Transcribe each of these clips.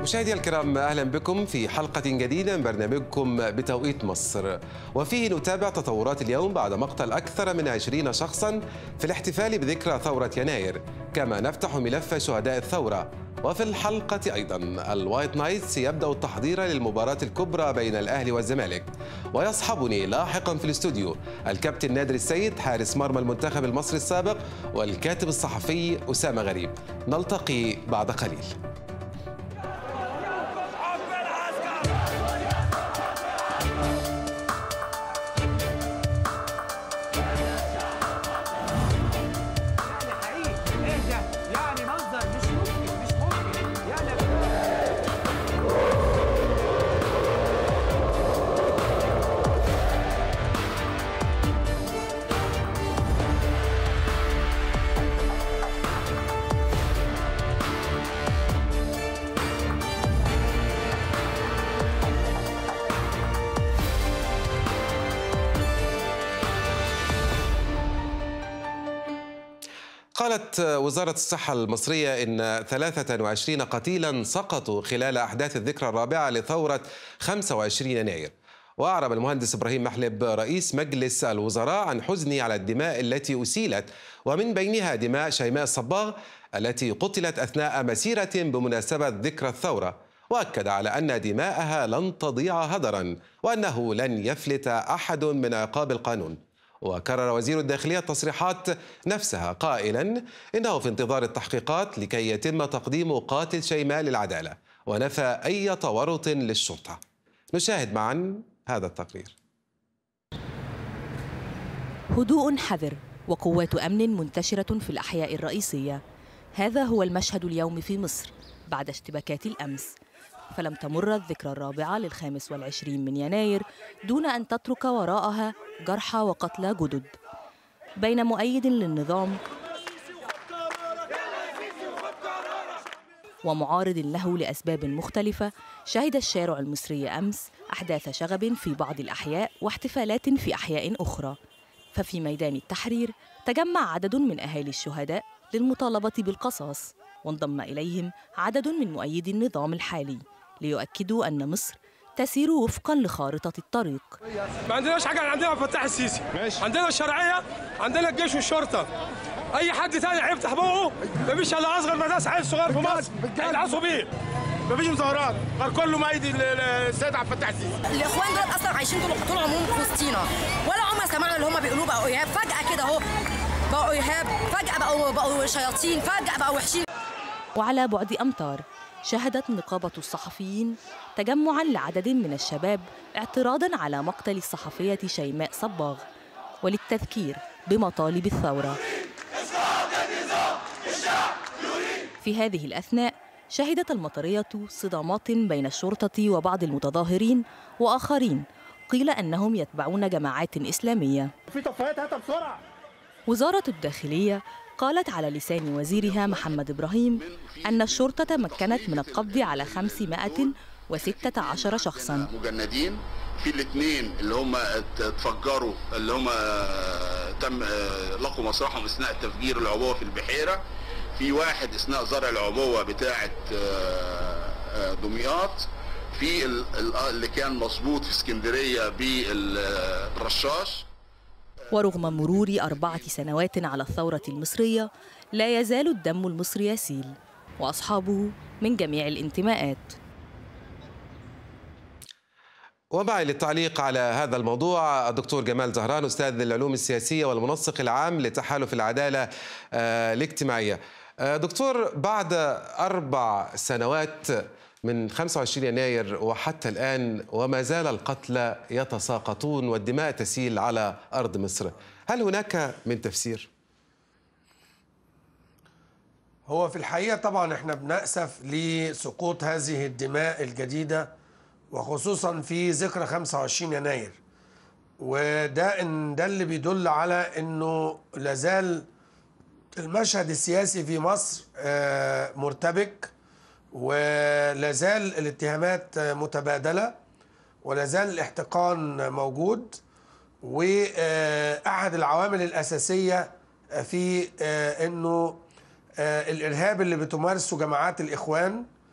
مشاهدي الكرام اهلا بكم في حلقه جديده من برنامجكم بتوقيت مصر وفيه نتابع تطورات اليوم بعد مقتل اكثر من 20 شخصا في الاحتفال بذكرى ثوره يناير كما نفتح ملف شهداء الثوره وفي الحلقة أيضا الوايت نايتس يبدأ التحضير للمباراة الكبرى بين الأهلي والزمالك ويصحبني لاحقا في الاستوديو الكابتن نادر السيد حارس مرمى المنتخب المصري السابق والكاتب الصحفي أسامة غريب نلتقي بعد قليل قالت وزارة الصحة المصرية إن 23 قتيلا سقطوا خلال أحداث الذكرى الرابعة لثورة 25 يناير وأعرب المهندس إبراهيم محلب رئيس مجلس الوزراء عن حزنه على الدماء التي أسيلت ومن بينها دماء شيماء الصباغ التي قتلت أثناء مسيرة بمناسبة ذكرى الثورة واكد على ان دماءها لن تضيع هدرا وانه لن يفلت احد من عقاب القانون وكرر وزير الداخلية التصريحات نفسها قائلا إنه في انتظار التحقيقات لكي يتم تقديم قاتل شيماء للعدالة ونفى أي تورط للشرطة نشاهد معا هذا التقرير هدوء حذر وقوات أمن منتشرة في الأحياء الرئيسية هذا هو المشهد اليوم في مصر بعد اشتباكات الأمس فلم تمر الذكرى الرابعة للخامس والعشرين من يناير دون أن تترك وراءها جرحى وقتلى جدد بين مؤيد للنظام ومعارض له لأسباب مختلفة شهد الشارع المصري أمس أحداث شغب في بعض الأحياء واحتفالات في أحياء أخرى ففي ميدان التحرير تجمع عدد من أهالي الشهداء للمطالبة بالقصاص وانضم إليهم عدد من مؤيدي النظام الحالي ليؤكدوا أن مصر تسير وفقا لخارطة الطريق ما عندناش حاجة عندنا فتح السيسي ماشي. عندنا الشرعية عندنا الجيش والشرطة أي حد تاني هيفتح بقه مفيش إلا أصغر مدرس عيل صغير في مصر هيدعسوا بيه مفيش مظاهرات غير كله مؤيد السيد عبد الفتاح السيسي الاخوان دول اصلا عايشين طول طول عمرهم في وسطينا ولا عمر سمعنا اللي هم بيقولوه بقوا ارهاب فجاه كده اهو بقوا ارهاب فجاه بقوا بقوا شياطين فجاه بقوا وحشين وعلى بعد امتار شهدت نقابة الصحفيين تجمعا لعدد من الشباب اعتراضا على مقتل الصحفية شيماء صباغ وللتذكير بمطالب الثورة في هذه الأثناء شهدت المطرية صدامات بين الشرطة وبعض المتظاهرين وآخرين قيل أنهم يتبعون جماعات إسلامية في طفايات هاتها بسرعة وزارة الداخلية قالت على لسان وزيرها محمد إبراهيم أن الشرطة تمكنت من القبض على 516 شخصاً مجندين في الاثنين اللي هم اتفجروا اللي هم تم لقوا مسرحهم اثناء تفجير العبوه في البحيره في واحد اثناء زرع العبوه بتاعه دمياط في اللي كان مظبوط في اسكندريه بالرشاش ورغم مرور أربعة سنوات على الثورة المصرية لا يزال الدم المصري يسيل وأصحابه من جميع الانتماءات ومعي للتعليق على هذا الموضوع الدكتور جمال زهران أستاذ العلوم السياسية والمنسق العام لتحالف العدالة الاجتماعية دكتور بعد أربع سنوات من 25 يناير وحتى الآن وما زال القتلى يتساقطون والدماء تسيل على أرض مصر هل هناك من تفسير؟ هو في الحقيقة طبعا احنا بنأسف لسقوط هذه الدماء الجديدة وخصوصا في ذكرى 25 يناير وده ان ده اللي بيدل على انه لازال المشهد السياسي في مصر مرتبك ولازال الاتهامات متبادله ولازال الاحتقان موجود واحد العوامل الاساسيه في انه الارهاب اللي بتمارسه جماعات الاخوان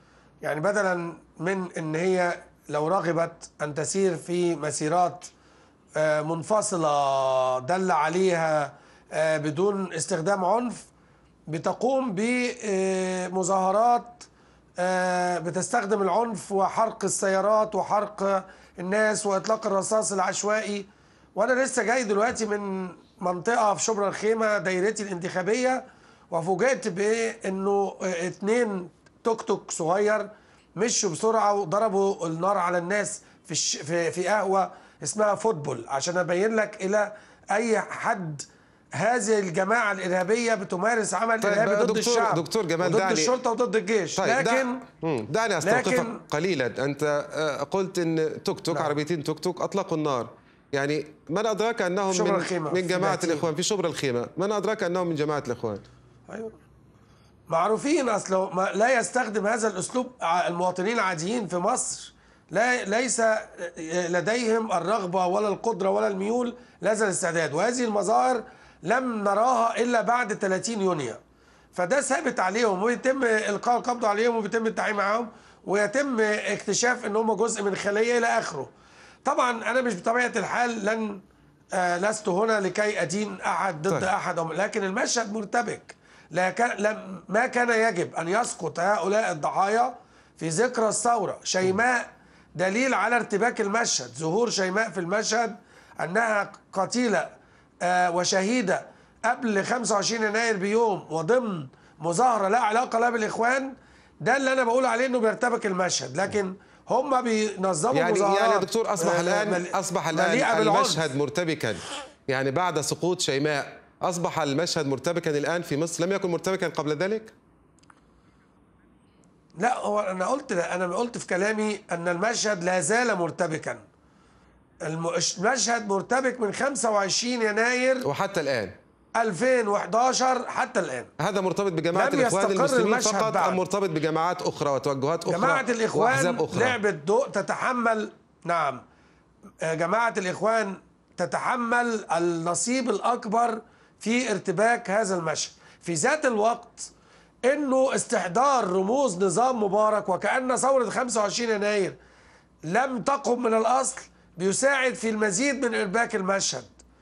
يعني بدلا من ان هي لو رغبت ان تسير في مسيرات آه، منفصله دل عليها آه، بدون استخدام عنف بتقوم بمظاهرات آه، بتستخدم العنف وحرق السيارات وحرق الناس واطلاق الرصاص العشوائي وانا لسه جاي دلوقتي من منطقه في شبرا الخيمه دايرتي الانتخابيه وفوجئت بانه آه، اتنين توك توك صغير مشوا بسرعه وضربوا النار على الناس في الش... في في قهوه اسمها فوتبول عشان ابين لك الى اي حد هذه الجماعه الارهابيه بتمارس عمل طيب، ارهابي ضد دكتور- الشعب دكتور جمال وضد دعني- الشرطه وضد الجيش طيب لكن دع... مم، دعني استوقفك لكن- قليلا انت آه، قلت ان توك توك نعم. عربيتين توك توك اطلقوا النار يعني من ادراك انهم شبرا من, الخيمة، من في جماعه العتيق. الاخوان في شبرا الخيمه من ادراك انهم من جماعه الاخوان أيوة. معروفين اصله ما لا يستخدم هذا الاسلوب ع- المواطنين العاديين في مصر لا ليس لديهم الرغبه ولا القدره ولا الميول لهذا الاستعداد وهذه المظاهر لم نراها الا بعد 30 يونيو فده ثابت عليهم ويتم القاء القبض عليهم وبيتم التعامل معاهم ويتم اكتشاف ان هم جزء من خليه الى اخره طبعا انا مش بطبيعه الحال لن آه لست هنا لكي ادين احد ضد طيب. احد أو- لكن المشهد مرتبك لا كان لم ما كان يجب ان يسقط هؤلاء الضحايا في ذكرى الثوره شيماء دليل على ارتباك المشهد ظهور شيماء في المشهد انها قتيله آه وشهيده قبل 25 يناير بيوم وضمن مظاهره لا علاقه لها بالاخوان ده اللي انا بقول عليه انه بيرتبك المشهد لكن هم بينظموا يعني مظاهرات يعني يا دكتور اصبح آه، الان مل- اصبح مليئة الان بالعنف. المشهد مرتبكا يعني بعد سقوط شيماء اصبح المشهد مرتبكا الان في مصر لم يكن مرتبكا قبل ذلك لا هو انا قلت انا قلت في كلامي ان المشهد لا زال مرتبكا الم- المشهد مرتبك من 25 يناير وحتى الان 2011 حتى الان هذا مرتبط بجماعه لم الاخوان يستقر المسلمين المشهد فقط بعد. ام مرتبط بجماعات اخرى وتوجهات اخرى جماعة الإخوان واحزاب اخرى لعبة ضوء تتحمل نعم آه، جماعة الإخوان تتحمل النصيب الأكبر في ارتباك هذا المشهد في ذات الوقت انه استحضار رموز نظام مبارك وكأن ثورة 25 يناير لم تقم من الأصل بيساعد في المزيد من إرباك المشهد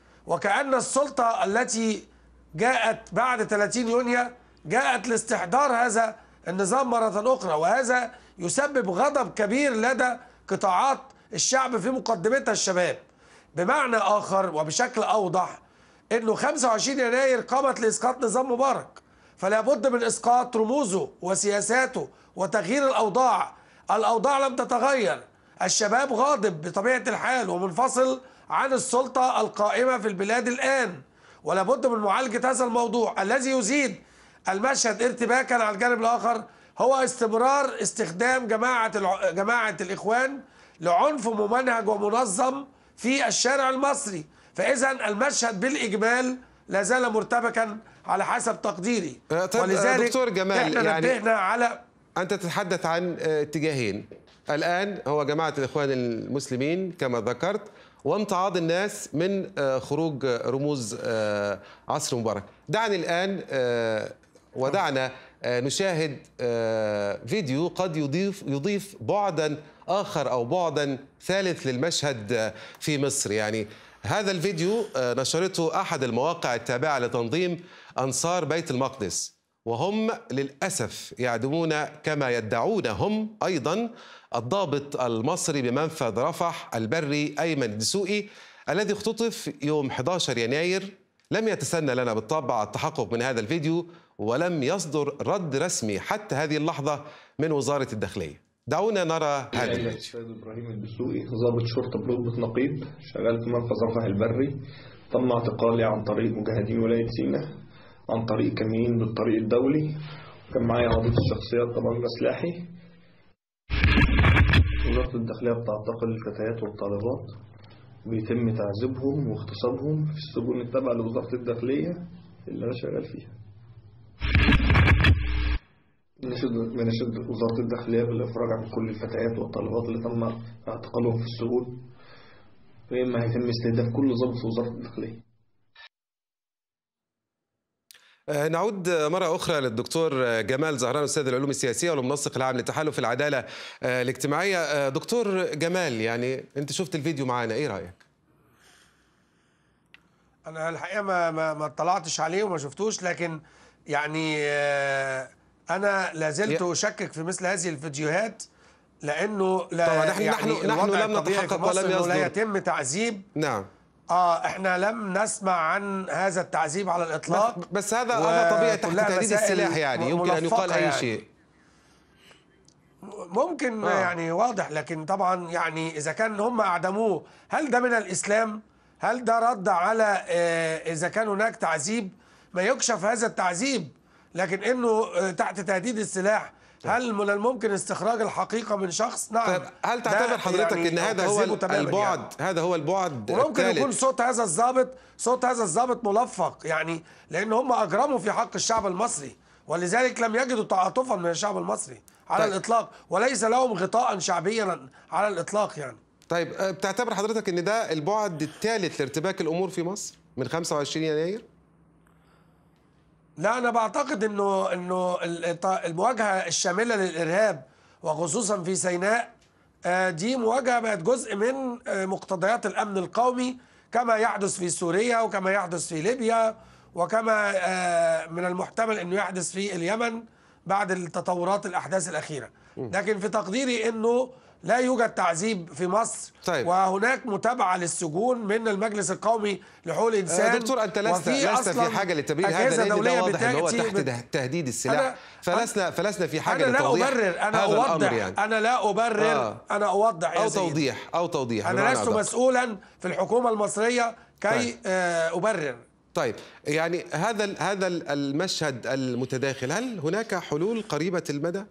وكأن السلطة التي جاءت بعد 30 يونيو جاءت لاستحضار هذا النظام مرة أخرى وهذا يسبب غضب كبير لدى قطاعات الشعب في مقدمتها الشباب بمعنى آخر وبشكل أوضح أنه 25 يناير قامت لإسقاط نظام مبارك فلا بد من إسقاط رموزه وسياساته وتغيير الأوضاع الأوضاع لم تتغير الشباب غاضب بطبيعة الحال ومنفصل عن السلطة القائمة في البلاد الآن ولا بد من معالجة هذا الموضوع الذي يزيد المشهد ارتباكا على الجانب الآخر هو استمرار استخدام جماعة الع... جماعة الإخوان لعنف ممنهج ومنظم في الشارع المصري فإذا المشهد بالإجمال لا زال مرتبكا على حسب تقديري آه، طيب، آه، دكتور جمال، احنا يعني- نبهنا على أنت تتحدث عن آه، اتجاهين الآن هو جماعة الإخوان المسلمين كما ذكرت وامتعاض الناس من آه، خروج آه، رموز آه، عصر مبارك دعني الآن آه، ودعنا آه، نشاهد آه، فيديو قد يضيف يضيف بعدا آخر أو بعدا ثالث للمشهد آه، في مصر يعني هذا الفيديو آه، نشرته أحد المواقع التابعة لتنظيم أنصار بيت المقدس وهم للأسف يعدمون كما يدعون هم أيضا الضابط المصري بمنفذ رفح البري أيمن الدسوقي الذي اختطف يوم 11 يناير لم يتسنى لنا بالطبع التحقق من هذا الفيديو ولم يصدر رد رسمي حتى هذه اللحظة من وزارة الداخلية دعونا نرى هذا أنا الفيديو الشهيد إبراهيم الدسوقي ضابط شرطة برتبة نقيب شغال في منفذ رفح البري تم اعتقالي عن طريق مجاهدين ولاية سيناء عن طريق كمين بالطريق الدولي كان معايا عضو الشخصيات طبعا مسلحي وزارة الداخلية بتعتقل الفتيات والطالبات بيتم تعذيبهم واغتصابهم في السجون التابعة لوزارة الداخلية اللي أنا شغال فيها بنشد بنشد وزارة الداخلية بالإفراج عن كل الفتيات والطالبات اللي تم اعتقالهم في السجون وإما هيتم استهداف كل ضابط في وزارة الداخلية آه، نعود مرة أخرى للدكتور جمال زهران أستاذ العلوم السياسية والمنسق العام لتحالف العدالة آه، الاجتماعية آه، دكتور جمال يعني أنت شفت الفيديو معانا إيه رأيك؟ انا الحقيقه ما ما ما اطلعتش عليه وما شفتوش لكن يعني آه، انا لا زلت يا- اشكك في مثل هذه الفيديوهات لانه لا طبعاً نحن- يعني نحن- نحن الوضع لم الطبيعي في نتحقق ولم مصر إنه لا يصدر. يتم تعذيب نعم اه احنا لم نسمع عن هذا التعذيب على الاطلاق بس, بس هذا هذا طبيعي تحت وكلها تهديد مسائل السلاح يعني يمكن أن يقال ملفقة أي يعني. شيء ممكن آه. آه. يعني واضح لكن طبعا يعني اذا كان هم اعدموه هل ده من الاسلام؟ هل ده رد على آه اذا كان هناك تعذيب؟ ما يكشف هذا التعذيب لكن انه آه تحت تهديد السلاح هل من الممكن استخراج الحقيقه من شخص؟ نعم طيب هل ده تعتبر حضرتك يعني ان هذا هو أكذبه تماماً البعد يعني. هذا هو البعد وممكن الثالث يكون صوت هذا الضابط صوت هذا الضابط ملفق يعني لان هم اجرموا في حق الشعب المصري ولذلك لم يجدوا تعاطفا من الشعب المصري على طيب. الاطلاق وليس لهم غطاء شعبيا على الاطلاق يعني طيب آه، بتعتبر حضرتك ان ده البعد الثالث لارتباك الامور في مصر من 25 يناير؟ لا انا بعتقد انه انه ال- المواجهه الشامله للارهاب وخصوصا في سيناء آه، دي مواجهه بقت جزء من آه، مقتضيات الامن القومي كما يحدث في سوريا وكما يحدث في ليبيا وكما آه، من المحتمل انه يحدث في اليمن بعد التطورات الاحداث الاخيره لكن في تقديري انه لا يوجد تعذيب في مصر طيب. وهناك متابعه للسجون من المجلس القومي لحقوق الانسان آه، دكتور انت لست وفي لست أصلاً في حاجه للتبرير هذا أجهزة لان ده دولية واضح ان هو بتأتي تحت بت- ده- تهديد السلاح أنا- فلسنا فلسنا في حاجه انا لا لتوضيح ابرر انا هذا اوضح الامر يعني انا لا ابرر آه. انا اوضح يا او سيدي. توضيح او توضيح انا بمعنى لست أدق. مسؤولا في الحكومه المصريه كي طيب. آه ابرر طيب يعني هذا ال- هذا ال- المشهد المتداخل هل هناك حلول قريبه المدى؟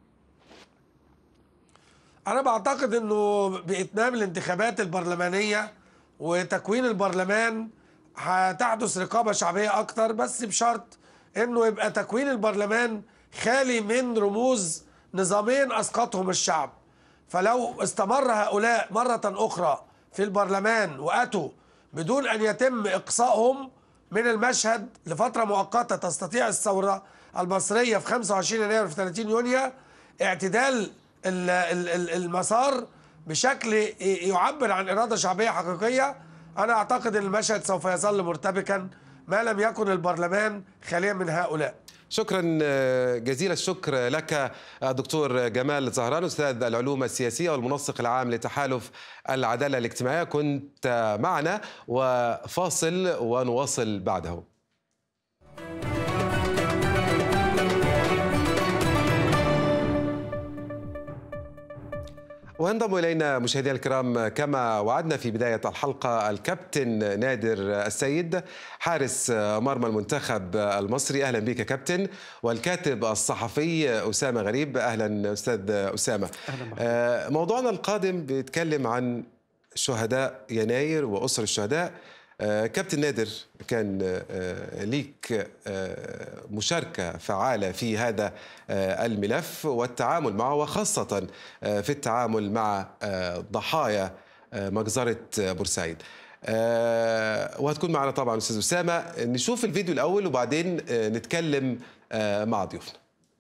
انا بعتقد انه باتمام الانتخابات البرلمانيه وتكوين البرلمان هتحدث رقابه شعبيه اكتر بس بشرط انه يبقى تكوين البرلمان خالي من رموز نظامين اسقطهم الشعب فلو استمر هؤلاء مره اخرى في البرلمان واتوا بدون ان يتم اقصائهم من المشهد لفتره مؤقته تستطيع الثوره المصريه في 25 يناير في 30 يونيو اعتدال ال- ال- ال- المسار بشكل ي- يعبر عن اراده شعبيه حقيقيه انا اعتقد ان المشهد سوف يظل مرتبكا ما لم يكن البرلمان خاليا من هؤلاء شكرا آه، جزيل الشكر لك آه، دكتور جمال زهران استاذ العلوم السياسيه والمنسق العام لتحالف العداله الاجتماعيه كنت آه، معنا وفاصل ونواصل بعده وينضم الينا مشاهدينا الكرام كما وعدنا في بدايه الحلقه الكابتن نادر السيد حارس مرمى المنتخب المصري اهلا بك كابتن والكاتب الصحفي اسامه غريب اهلا استاذ اسامه أهلا موضوعنا القادم بيتكلم عن شهداء يناير واسر الشهداء آه، كابتن نادر كان آه، ليك آه، مشاركة فعالة في هذا آه، الملف والتعامل معه وخاصة آه، في التعامل مع آه، ضحايا آه، مجزرة آه، بورسعيد آه، وهتكون معنا طبعا أستاذ أسامة نشوف الفيديو الأول وبعدين آه، نتكلم آه، مع ضيوفنا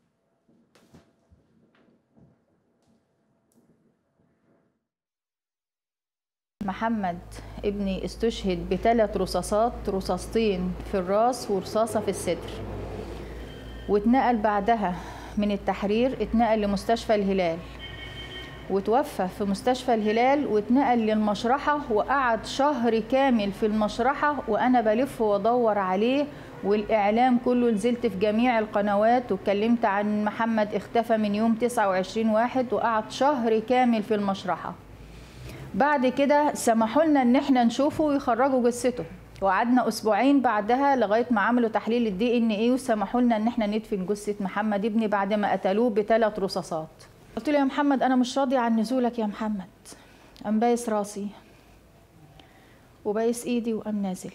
محمد ابني استشهد بثلاث رصاصات رصاصتين في الراس ورصاصة في الصدر واتنقل بعدها من التحرير اتنقل لمستشفى الهلال وتوفى في مستشفى الهلال واتنقل للمشرحة وقعد شهر كامل في المشرحة وأنا بلف وأدور عليه والإعلام كله نزلت في جميع القنوات واتكلمت عن محمد اختفى من يوم 29 واحد وقعد شهر كامل في المشرحة بعد كده سمحوا لنا ان احنا نشوفه ويخرجوا جثته وقعدنا اسبوعين بعدها لغايه ما عملوا تحليل الدي ان ايه وسمحوا لنا ان احنا ندفن جثه محمد ابني بعد ما قتلوه بثلاث رصاصات قلت له يا محمد انا مش راضي عن نزولك يا محمد قام بايس راسي وبايس ايدي وقام نازل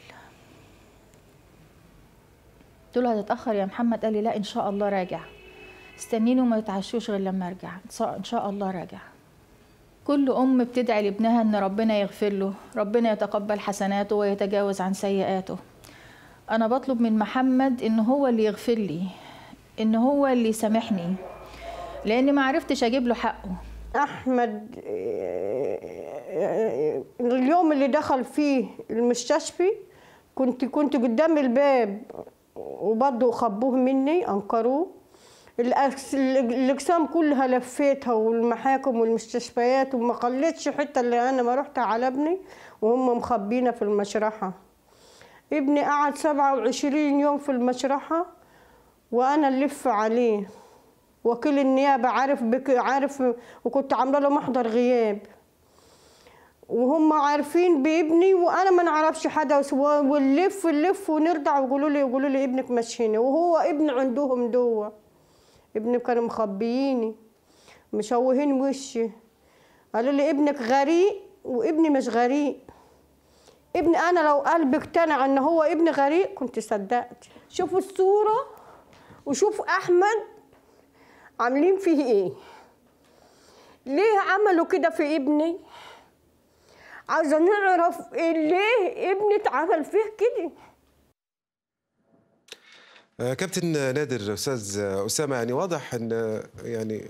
قلت له هتتاخر يا محمد قال لي لا ان شاء الله راجع استنيني وما يتعشوش غير لما ارجع ان شاء الله راجع كل أم بتدعي لابنها إن ربنا يغفر له ربنا يتقبل حسناته ويتجاوز عن سيئاته انا بطلب من محمد ان هو اللي يغفر لي ان هو اللي يسامحني لان ما عرفتش اجيب له حقه احمد آه، اليوم اللي دخل فيه المستشفى كنت كنت قدام الباب وبرضه خبوه مني انكروه الأكس- الاقسام كلها لفيتها والمحاكم والمستشفيات وما خليتش حتى اللي انا ما رحت على ابني وهم مخبينا في المشرحه ابني قعد 27 يوم في المشرحه وانا نلف عليه وكيل النيابه عارف بك عارف وكنت عامله له محضر غياب وهم عارفين بابني وانا ما نعرفش حدا وس- ونلف نلف ونرجع ويقولوا لي يقولوا لي ابنك مشيني وهو ابن عندهم دوا ابني كانوا مخبييني مشوهين وشي قالوا لي ابنك غريق وابني مش غريق ابني انا لو قلبي اقتنع ان هو ابني غريق كنت صدقت شوفوا الصوره وشوفوا احمد عاملين فيه ايه ليه عملوا كده في ابني عايزه نعرف إيه ليه ابني اتعمل فيه كده آه، كابتن نادر استاذ اسامه يعني واضح ان آه، يعني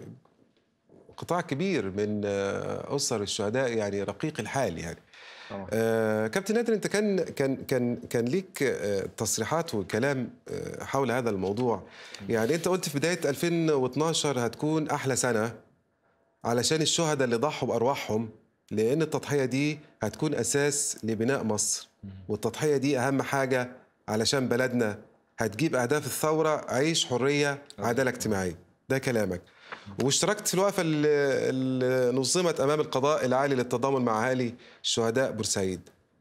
قطاع كبير من آه، اسر الشهداء يعني رقيق الحال يعني آه كابتن نادر انت كان كان كان كان ليك آه تصريحات وكلام آه حول هذا الموضوع يعني انت قلت في بدايه 2012 هتكون احلى سنه علشان الشهداء اللي ضحوا بارواحهم لان التضحيه دي هتكون اساس لبناء مصر والتضحيه دي اهم حاجه علشان بلدنا هتجيب اهداف الثوره عيش حريه عداله اجتماعيه ده كلامك واشتركت في الوقفه اللي اللي نظمت امام القضاء العالي للتضامن مع اهالي شهداء بورسعيد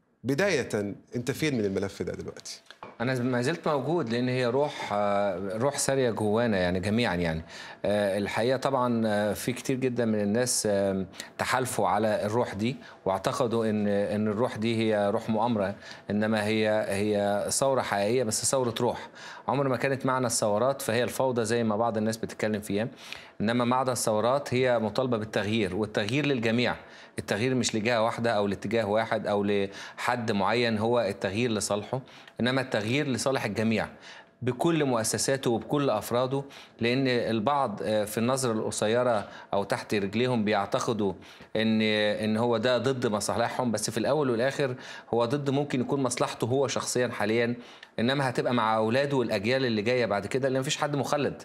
بدايه انت فين من الملف ده دلوقتي انا ما زلت موجود لان هي روح آه، روح ساريه جوانا يعني جميعا يعني آه، الحقيقه طبعا آه، في كتير جدا من الناس آه، تحالفوا على الروح دي واعتقدوا ان ان الروح دي هي روح مؤامره انما هي هي ثوره حقيقيه بس ثوره روح عمر ما كانت معنى الثورات فهي الفوضى زي ما بعض الناس بتتكلم فيها انما معنى الثورات هي مطالبه بالتغيير والتغيير للجميع التغيير مش لجهه واحده او لاتجاه واحد او لحد معين هو التغيير لصالحه انما التغيير لصالح الجميع بكل مؤسساته وبكل افراده لان البعض آه، في النظره القصيره او تحت رجليهم بيعتقدوا ان ان هو ده ضد مصالحهم بس في الاول والاخر هو ضد ممكن يكون مصلحته هو شخصيا حاليا انما هتبقى مع اولاده والاجيال اللي جايه بعد كده لان مفيش حد مخلد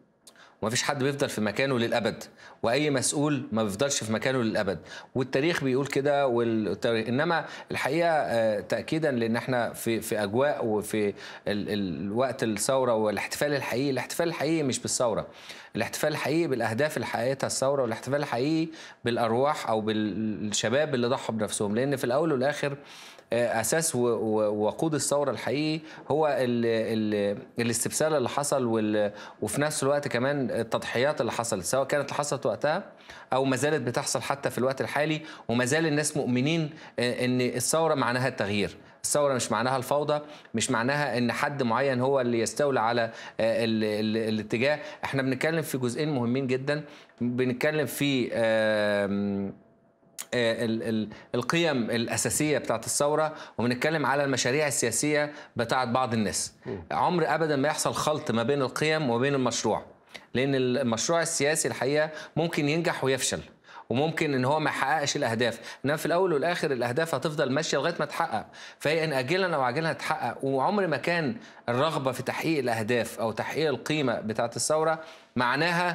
وما فيش حد بيفضل في مكانه للابد واي مسؤول ما بيفضلش في مكانه للابد والتاريخ بيقول كده والتاريخ انما الحقيقه آه، تاكيدا لان احنا في في اجواء وفي ال- ال- وقت الثوره والاحتفال الحقيقي الاحتفال الحقيقي مش بالثوره الاحتفال الحقيقي بالاهداف اللي حققتها الثوره والاحتفال الحقيقي بالارواح او بالشباب اللي ضحوا بنفسهم لان في الاول والاخر آه، اساس و- و- وقود الثوره الحقيقي هو ال ال الاستبسال اللي حصل وال وفي نفس الوقت كمان التضحيات اللي حصلت سواء كانت اللي حصلت وقتها او ما زالت بتحصل حتى في الوقت الحالي وما زال الناس مؤمنين آه، ان الثوره معناها التغيير الثوره مش معناها الفوضى مش معناها ان حد معين هو اللي يستولى على آه، ال ال الاتجاه احنا بنتكلم في جزئين مهمين جدا بنتكلم في آم، آه، ال- ال- القيم الأساسية بتاعت الثورة وبنتكلم على المشاريع السياسية بتاعت بعض الناس عمر أبدا ما يحصل خلط ما بين القيم وبين المشروع لأن المشروع السياسي الحقيقة ممكن ينجح ويفشل وممكن ان هو ما يحققش الاهداف انما في الاول والاخر الاهداف هتفضل ماشيه لغايه ما تحقق فهي ان اجلا او عاجلا هتحقق وعمر ما كان الرغبه في تحقيق الاهداف او تحقيق القيمه بتاعت الثوره معناها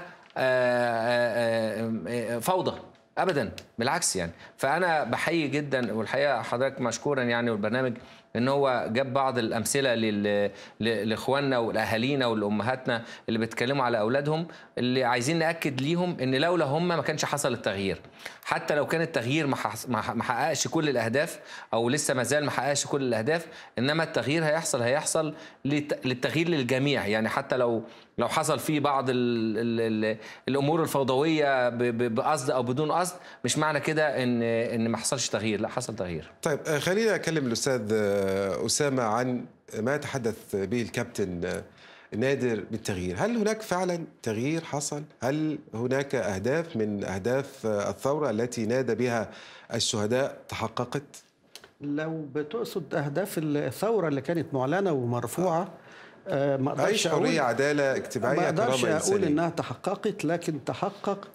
آه، آه، آه، فوضى ابدا بالعكس يعني فانا بحيي جدا والحقيقه حضرتك مشكورا يعني والبرنامج ان هو جاب بعض الامثله لل- ل- لاخواننا ولاهالينا ولامهاتنا اللي بيتكلموا على اولادهم اللي عايزين ناكد ليهم ان لولا هم ما كانش حصل التغيير حتى لو كان التغيير ما حص- ما ما حققش كل الاهداف او لسه ما زال ما حققش كل الاهداف انما التغيير هيحصل هيحصل لت- للتغيير للجميع يعني حتى لو لو حصل فيه بعض ال ال ال الامور الفوضويه ب- ب- بقصد او بدون قصد مش معنى كده ان ان ما حصلش تغيير لا حصل تغيير طيب آه، خلينا اكلم الاستاذ آه، اسامه عن ما تحدث به الكابتن آه، نادر بالتغيير هل هناك فعلا تغيير حصل هل هناك اهداف من اهداف آه، الثوره التي نادى بها الشهداء تحققت لو بتقصد اهداف الثوره اللي كانت معلنه ومرفوعه آه، ما اقدرش عيش أقول- حريه عداله اجتماعيه ما اقدرش كرامه اقول انسانيه انها تحققت لكن تحقق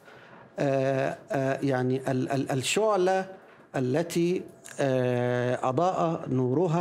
آه، آه، يعني ال- ال- الشعله التي آه، اضاء نورها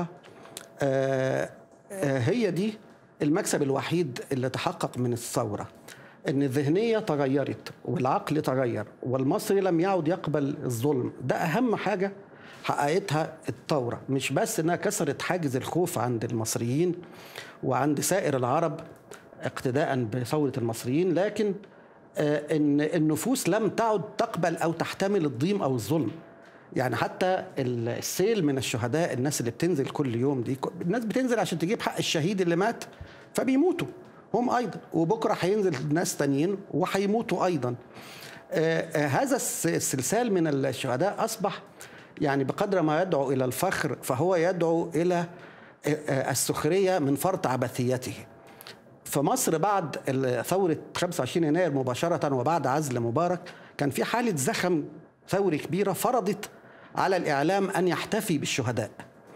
آه، آه، هي دي المكسب الوحيد اللي تحقق من الثوره ان الذهنيه تغيرت والعقل تغير والمصري لم يعد يقبل الظلم ده اهم حاجه حققتها الثوره مش بس انها كسرت حاجز الخوف عند المصريين وعند سائر العرب اقتداء بثوره المصريين لكن آه، ان النفوس لم تعد تقبل او تحتمل الضيم او الظلم يعني حتى السيل من الشهداء الناس اللي بتنزل كل يوم دي الناس بتنزل عشان تجيب حق الشهيد اللي مات فبيموتوا هم ايضا وبكره هينزل ناس تانيين وهيموتوا ايضا آه، آه، هذا الس- السلسال من الشهداء اصبح يعني بقدر ما يدعو الى الفخر فهو يدعو الى آه، آه، السخريه من فرط عبثيته في مصر بعد ال- ثورة 25 يناير مباشرة وبعد عزل مبارك كان في حالة زخم ثوري كبيرة فرضت على الإعلام أن يحتفي بالشهداء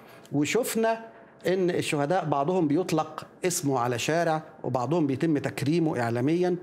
وشفنا ان الشهداء بعضهم بيطلق اسمه على شارع وبعضهم بيتم تكريمه اعلاميا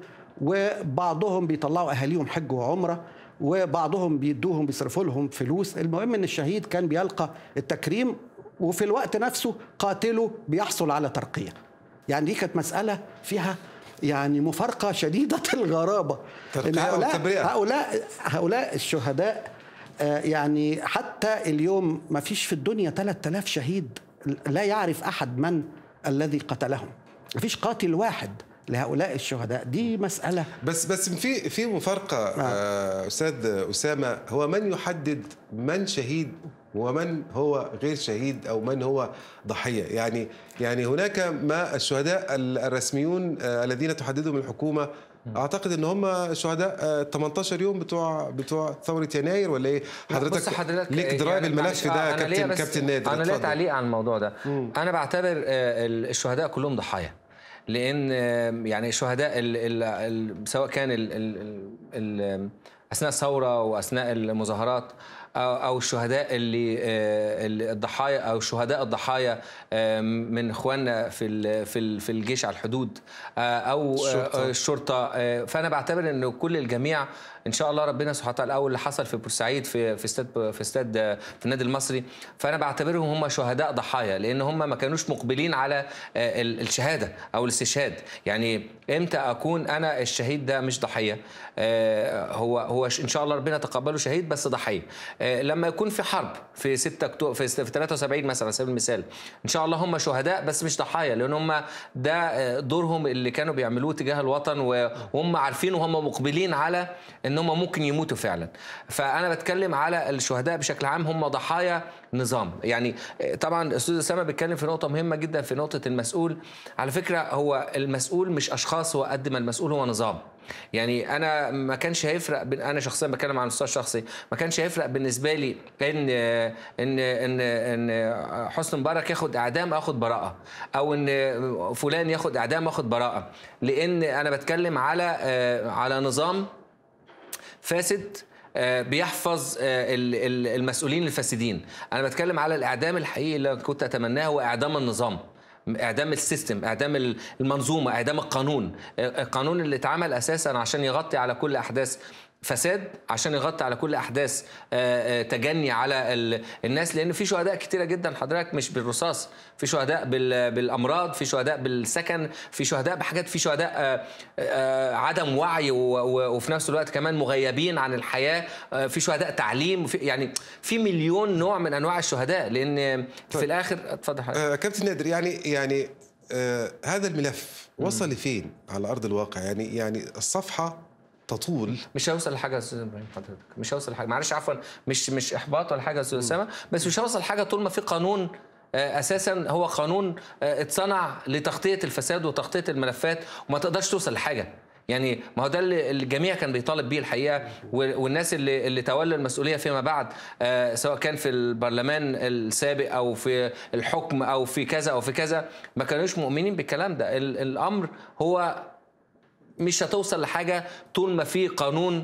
وبعضهم بيطلعوا اهاليهم حج وعمره وبعضهم بيدوهم بيصرفوا لهم فلوس المهم ان الشهيد كان بيلقى التكريم وفي الوقت نفسه قاتله بيحصل على ترقيه يعني دي كانت مساله فيها يعني مفارقه شديده الغرابه ترقية إن أو هؤلاء تبرئة. هؤلاء هؤلاء الشهداء آه، يعني حتى اليوم ما فيش في الدنيا 3000 شهيد لا يعرف احد من الذي قتلهم ما فيش قاتل واحد لهؤلاء الشهداء دي مساله بس بس في في مفارقه آه، استاذ اسامه هو من يحدد من شهيد ومن هو غير شهيد او من هو ضحيه يعني يعني هناك ما الشهداء ال- الرسميون آه، الذين تحددهم الحكومه اعتقد ان هم شهداء آه، 18 يوم بتوع بتوع ثوره يناير ولا ايه حضرتك بص حضرتك ليك درايه يعني بالملف معلش، ده آه، أنا ليا كابتن بس- كابتن نادر انا ليا اتفضل. تعليق عن الموضوع ده انا بعتبر آه، الشهداء كلهم ضحايا لان آه، يعني الشهداء ال ال ال سواء كان ال ال ال اثناء الثوره واثناء المظاهرات او أو الشهداء اللي آه، اللي الضحايا او شهداء الضحايا آه، من اخواننا في ال- في ال- في الجيش على الحدود آه، او الشرطة. آه، الشرطه آه، فانا بعتبر ان كل الجميع ان شاء الله ربنا سبحانه وتعالى او اللي حصل في بورسعيد في في استاد في استاد آه، في النادي المصري فانا بعتبرهم هم شهداء ضحايا لان هم ما كانوش مقبلين على آه، ال- الشهاده او الاستشهاد يعني امتى اكون انا الشهيد ده مش ضحيه آه، هو هو ش- ان شاء الله ربنا يتقبله شهيد بس ضحيه آه، لما يكون في حرب في 6 اكتوبر في ست- في 73 مثلا على سبيل المثال ان شاء الله هم شهداء بس مش ضحايا لان هم ده آه، دورهم اللي كانوا بيعملوه تجاه الوطن و- وهم عارفين وهم مقبلين على ان هم ممكن يموتوا فعلا فانا بتكلم على الشهداء بشكل عام هم ضحايا نظام يعني آه، طبعا الاستاذ اسامه بيتكلم في نقطه مهمه جدا في نقطه المسؤول على فكره هو المسؤول مش اشخاص هو قد ما المسؤول هو نظام يعني انا ما كانش هيفرق بين انا شخصيا بتكلم عن المستوى الشخصي ما كانش هيفرق بالنسبه لي ان ان ان ان حسني مبارك ياخد اعدام اخد براءه او ان فلان ياخد اعدام اخد براءه لان انا بتكلم على آه، على نظام فاسد آه، بيحفظ آه، ال- ال- المسؤولين الفاسدين انا بتكلم على الاعدام الحقيقي اللي كنت اتمناه هو اعدام النظام اعدام السيستم اعدام المنظومه اعدام القانون آه، القانون اللي اتعمل اساسا عشان يغطي على كل احداث فساد عشان يغطي على كل احداث آه، آه، تجني على ال- الناس لان في شهداء كتيره جدا حضرتك مش بالرصاص في شهداء بال- بالامراض في شهداء بالسكن في شهداء بحاجات في شهداء آه، آه، عدم وعي و- و- وفي نفس الوقت كمان مغيبين عن الحياه آه، في شهداء تعليم في يعني في مليون نوع من انواع الشهداء لان في الاخر اتفضل حضرتك. آه كابتن نادر يعني يعني آه هذا الملف وصل لفين على ارض الواقع يعني يعني الصفحه تطول مش هيوصل لحاجه يا استاذ ابراهيم حضرتك مش هيوصل لحاجه معلش عفوا مش مش احباط ولا حاجه يا استاذ اسامه بس مش هيوصل لحاجه طول ما في قانون آه، اساسا هو قانون آه، اتصنع لتغطيه الفساد وتغطيه الملفات وما تقدرش توصل لحاجه يعني ما هو ده اللي الجميع كان بيطالب بيه الحقيقه و- والناس اللي اللي تولوا المسؤوليه فيما بعد آه، سواء كان في البرلمان السابق او في الحكم او في كذا او في كذا ما كانوش مؤمنين بالكلام ده ال- الامر هو مش هتوصل لحاجه طول ما في قانون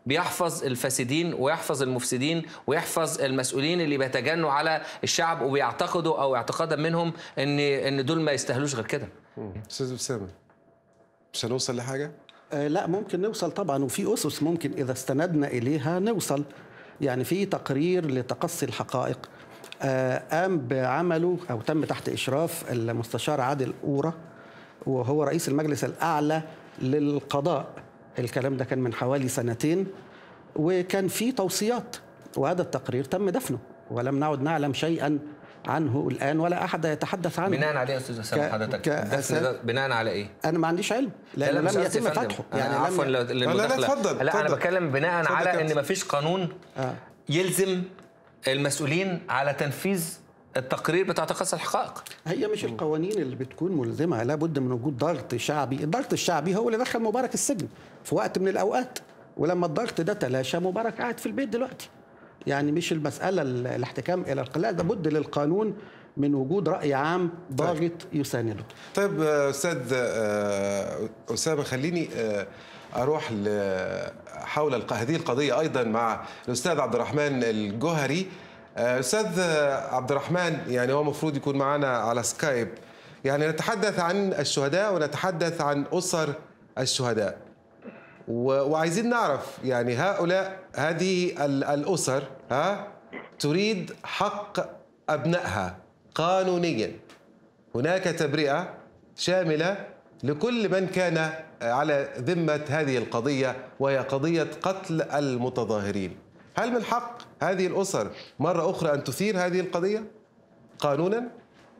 بيحفظ الفاسدين ويحفظ المفسدين ويحفظ المسؤولين اللي بيتجنوا على الشعب وبيعتقدوا او اعتقادا منهم ان ان دول ما يستاهلوش غير كده استاذ اسامه مش هنوصل لحاجه آه، لا ممكن نوصل طبعا وفي اسس ممكن اذا استندنا اليها نوصل يعني في تقرير لتقصي الحقائق آه، قام بعمله او تم تحت اشراف المستشار عادل اورا وهو رئيس المجلس الاعلى للقضاء الكلام ده كان من حوالي سنتين وكان في توصيات وهذا التقرير تم دفنه ولم نعد نعلم شيئا عنه الان ولا احد يتحدث عنه بناء على ايه يا استاذ اسامه ك- حضرتك كأساس- الدفن ده بناء على ايه انا ما عنديش علم لا، لانه لا، مش لم قصدي يتم يا فندم. فتحه يعني لم- عفوا لو- للمداخله اتفضل، لا انا اتفضل. بتكلم بناء اتفضل على يا ان كابتن. ما فيش قانون آه. يلزم المسؤولين على تنفيذ التقرير بتاع تقصي الحقائق هي مش القوانين اللي بتكون ملزمه لابد من وجود ضغط شعبي الضغط الشعبي هو اللي دخل مبارك السجن في وقت من الاوقات ولما الضغط ده تلاشى مبارك قاعد في البيت دلوقتي يعني مش المساله ال- الاحتكام الى القلاع ده بد للقانون من وجود راي عام ضاغط يسانده طيب آه، استاذ آه، اسامه خليني آه، اروح ل- حول الق- هذه القضيه ايضا مع الاستاذ عبد الرحمن الجوهري آه، استاذ آه، عبد الرحمن يعني هو المفروض يكون معنا على سكايب يعني نتحدث عن الشهداء ونتحدث عن اسر الشهداء و- وعايزين نعرف يعني هؤلاء هذه ال- الاسر ها تريد حق ابنائها قانونيا هناك تبرئه شامله لكل من كان على ذمه هذه القضيه وهي قضيه قتل المتظاهرين. هل من حق هذه الاسر مره اخرى ان تثير هذه القضيه قانونا؟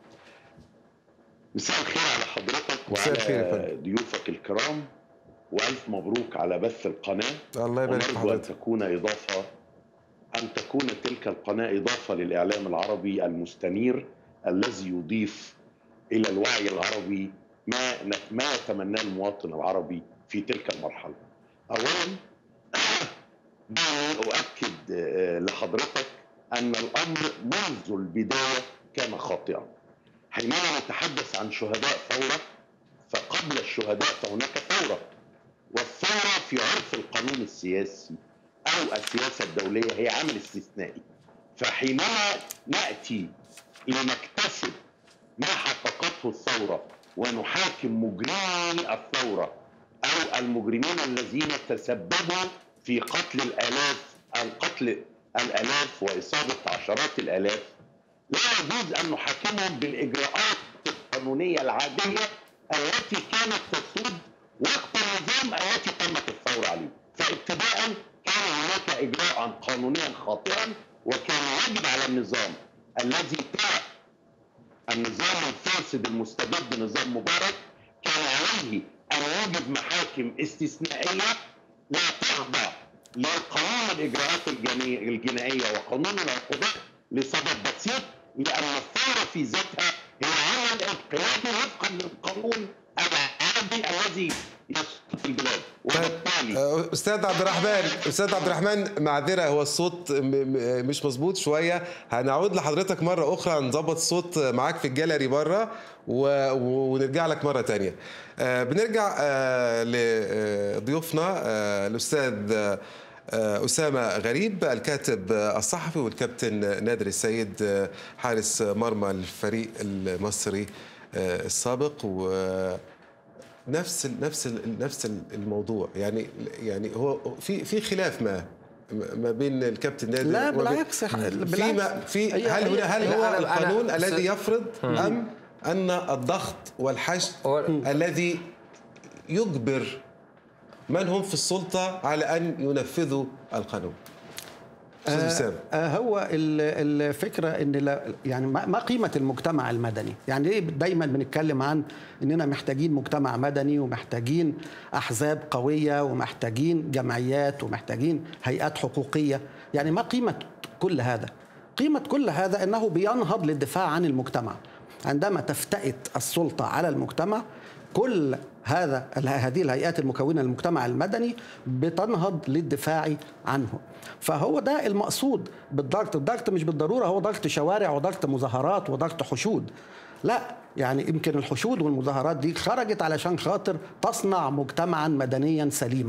مساء الخير على حضرتك مساء الخير يا وعلى فندم. ضيوفك الكرام والف مبروك على بث القناه الله يبارك في ونرجو ان حضرتك. تكون اضافه ان تكون تلك القناه اضافه للاعلام العربي المستنير الذي يضيف الى الوعي العربي ما ما يتمناه المواطن العربي في تلك المرحله. اولا دعني اؤكد آه، لحضرتك ان الامر منذ البدايه كان خاطئا. حينما نتحدث عن شهداء ثوره فقبل الشهداء فهناك ثوره. والثوره في عرف القانون السياسي او السياسه الدوليه هي عمل استثنائي. فحينما ناتي لنكتسب ما حققته الثوره ونحاكم مجرمي الثوره او المجرمين الذين تسببوا في قتل الالاف القتل الالاف واصابه عشرات الالاف لا يجوز ان نحاكمهم بالاجراءات القانونيه العاديه التي كانت تسود وقت النظام التي تمت الثوره عليه فابتداء كان هناك اجراء قانونيا خاطئا وكان يجب على النظام الذي ترك النظام الفاسد المستبد نظام مبارك كان عليه ان يوجد محاكم استثنائيه لا تخضع لقانون الاجراءات الجني- الجنائيه وقانون العقوبات لسبب بسيط لان الثوره في ذاتها هي عمل انقلابي وفقا للقانون العادي الذي يسقط البلاد وبالتالي آه، استاذ عبد الرحمن استاذ عبد الرحمن معذره هو الصوت م- م- مش مظبوط شويه هنعود لحضرتك مره اخرى نظبط الصوت معاك في الجاليري بره و- ونرجع لك مره تانية آه، بنرجع آه، لضيوفنا آه، الاستاذ آه، أسامة غريب الكاتب الصحفي والكابتن نادر السيد آه، حارس مرمى الفريق المصري آه، السابق و نفس ال نفس ال نفس الموضوع يعني يعني هو في في خلاف ما ما بين الكابتن نادر لا، وبين- بالعكس، في بالعكس. ما في هي- هل هي- هنا هل هي- هو أنا- أنا- القانون أنا- الذي يفرض مم. ام ان الضغط والحشد الذي يجبر من هم في السلطه على ان ينفذوا القانون استاذ وسام آه هو ال- الفكره ان لا يعني ما ما قيمه المجتمع المدني؟ يعني ليه دايما بنتكلم عن اننا محتاجين مجتمع مدني ومحتاجين احزاب قويه ومحتاجين جمعيات ومحتاجين هيئات حقوقيه، يعني ما قيمه كل هذا؟ قيمه كل هذا انه بينهض للدفاع عن المجتمع. عندما تفتئت السلطه على المجتمع كل هذا هذه الهيئات المكونه للمجتمع المدني بتنهض للدفاع عنه فهو ده المقصود بالضغط الضغط مش بالضروره هو ضغط شوارع وضغط مظاهرات وضغط حشود لا يعني يمكن الحشود والمظاهرات دي خرجت علشان خاطر تصنع مجتمعا مدنيا سليما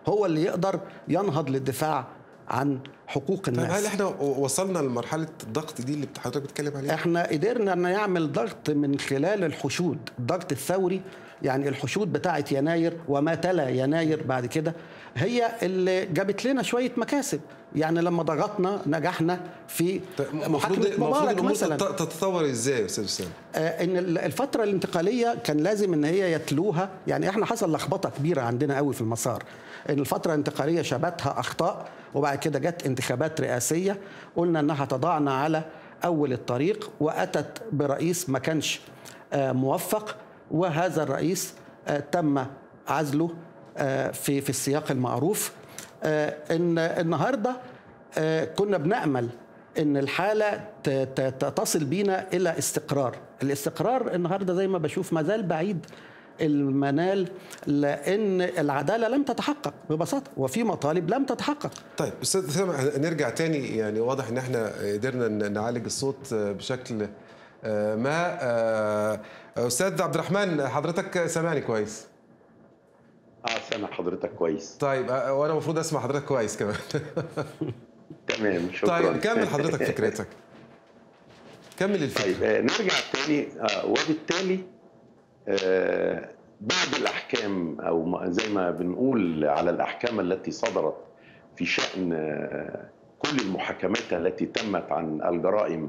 هو اللي يقدر ينهض للدفاع عن حقوق طيب الناس هل احنا وصلنا لمرحله الضغط دي اللي حضرتك بتتكلم عليها؟ احنا قدرنا نعمل ضغط من خلال الحشود الضغط الثوري يعني الحشود بتاعه يناير وما تلا يناير بعد كده هي اللي جابت لنا شويه مكاسب يعني لما ضغطنا نجحنا في محاكمه مبارك مثلا تتطور ازاي يا استاذ اسامه؟ آه ان الفتره الانتقاليه كان لازم ان هي يتلوها يعني احنا حصل لخبطه كبيره عندنا قوي في المسار ان الفتره الانتقاليه شابتها اخطاء وبعد كده جت انتخابات رئاسيه قلنا انها تضعنا على اول الطريق واتت برئيس ما كانش آه موفق وهذا الرئيس آه تم عزله في في السياق المعروف ان النهارده كنا بنامل ان الحاله تصل بينا الى استقرار الاستقرار النهارده زي ما بشوف ما زال بعيد المنال لان العداله لم تتحقق ببساطه وفي مطالب لم تتحقق طيب استاذ اسامه نرجع تاني يعني واضح ان احنا قدرنا نعالج الصوت بشكل ما استاذ عبد الرحمن حضرتك سامعني كويس اه سامع حضرتك كويس طيب وانا المفروض اسمع حضرتك كويس كمان تمام شكرا طيب كمل حضرتك فكرتك كمل الفكره طيب آه نرجع تاني آه وبالتالي آه بعد الاحكام او زي ما بنقول على الاحكام التي صدرت في شان آه كل المحاكمات التي تمت عن الجرائم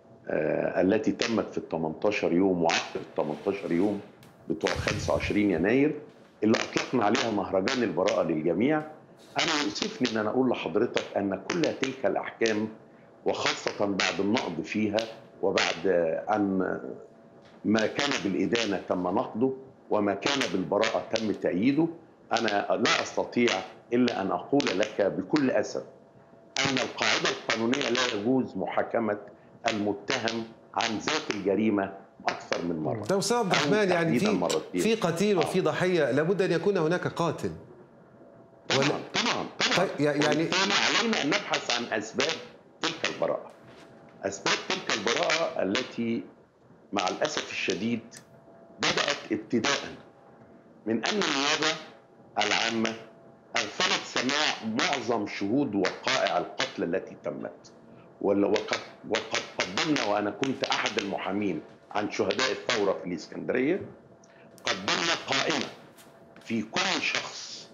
آه التي تمت في ال 18 يوم وعقد ال 18 يوم بتوع 25 يناير اللي اطلقنا عليها مهرجان البراءه للجميع انا يؤسفني ان انا اقول لحضرتك ان كل تلك الاحكام وخاصه بعد النقض فيها وبعد ان ما كان بالادانه تم نقضه وما كان بالبراءه تم تأييده انا لا استطيع الا ان اقول لك بكل اسف ان القاعده القانونيه لا يجوز محاكمه المتهم عن ذات الجريمه اكثر من مره طيب استاذ عبد الرحمن يعني في في قتيل وفي ضحيه لابد ان يكون هناك قاتل طبعا ولا... طبعا طبعا طيب يعني علينا ان نبحث عن اسباب تلك البراءه اسباب تلك البراءه التي مع الاسف الشديد بدات ابتداء من ان النيابه العامه اغفلت سماع معظم شهود وقائع القتل التي تمت وقد وقد قدمنا وانا كنت احد المحامين عن شهداء الثوره في الاسكندريه قدمنا قائمه في كل شخص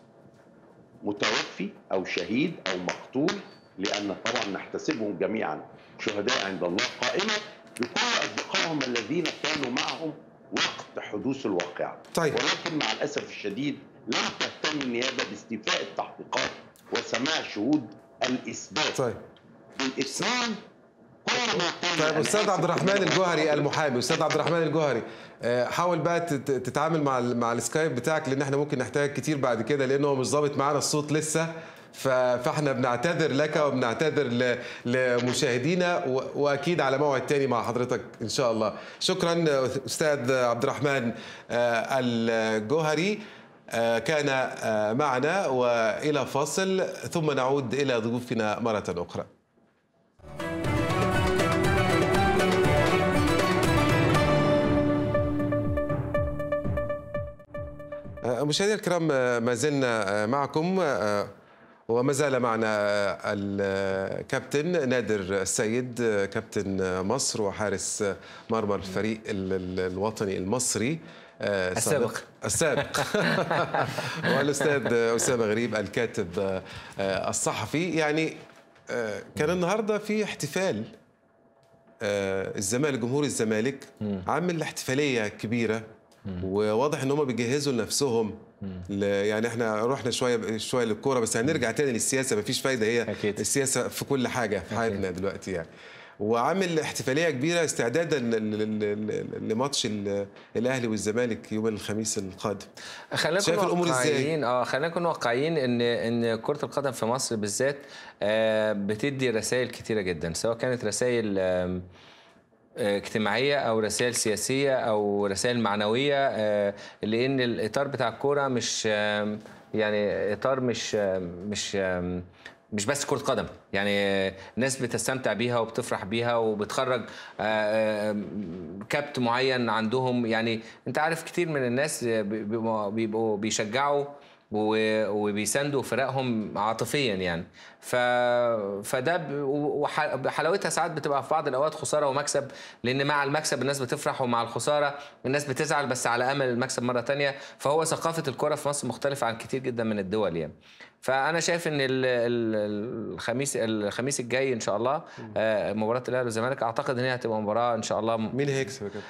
متوفي او شهيد او مقتول لان طبعا نحتسبهم جميعا شهداء عند الله قائمه بكل اصدقائهم الذين كانوا معهم وقت حدوث الواقعه طيب. ولكن مع الاسف الشديد لم تهتم النيابه باستيفاء التحقيقات وسماع شهود الاثبات طيب بالاثنان كل ما طيب استاذ عبد الرحمن الجوهري المحامي استاذ عبد الرحمن الجوهري حاول بقى تتعامل مع مع السكايب بتاعك لان احنا ممكن نحتاج كتير بعد كده لانه هو مش ظابط معانا الصوت لسه فاحنا بنعتذر لك وبنعتذر لمشاهدينا واكيد على موعد تاني مع حضرتك ان شاء الله شكرا استاذ عبد الرحمن الجوهري كان معنا والى فاصل ثم نعود الى ضيوفنا مره اخرى مشاهدينا الكرام ما زلنا معكم وما زال معنا الكابتن نادر السيد كابتن مصر وحارس مرمى الفريق الوطني المصري السابق السابق والاستاذ اسامه غريب الكاتب الصحفي يعني كان النهارده في احتفال الزمالك جمهور الزمالك عامل احتفاليه كبيره وواضح ان هم بيجهزوا لنفسهم يعني احنا رحنا شويه شويه للكوره بس هنرجع تاني للسياسه مفيش فايده هي أكيد. السياسه في كل حاجه في حياتنا دلوقتي يعني وعامل احتفاليه كبيره استعدادا لماتش الاهلي والزمالك يوم الخميس القادم خلينا شايف الامور ازاي اه خلينا نكون واقعيين ان ان كره القدم في مصر بالذات آه بتدي رسائل كتيره جدا سواء كانت رسائل آه اجتماعيه او رسائل سياسيه او رسائل معنويه لان الاطار بتاع الكوره مش يعني اطار مش مش مش بس كرة قدم يعني الناس بتستمتع بيها وبتفرح بيها وبتخرج كابت معين عندهم يعني انت عارف كتير من الناس بيبقوا بيشجعوا و- وبيساندوا فرقهم عاطفيا يعني ف... فده ب... وح- حلاوتها ساعات بتبقى في بعض الاوقات خساره ومكسب لان مع المكسب الناس بتفرح ومع الخساره الناس بتزعل بس على امل المكسب مره تانية فهو ثقافه الكره في مصر مختلفه عن كتير جدا من الدول يعني فانا شايف ان ال- ال- الخميس الخميس الجاي ان شاء الله آه، مباراه الاهلي والزمالك اعتقد ان هي هتبقى مباراه ان شاء الله مين هيكسب يا كابتن؟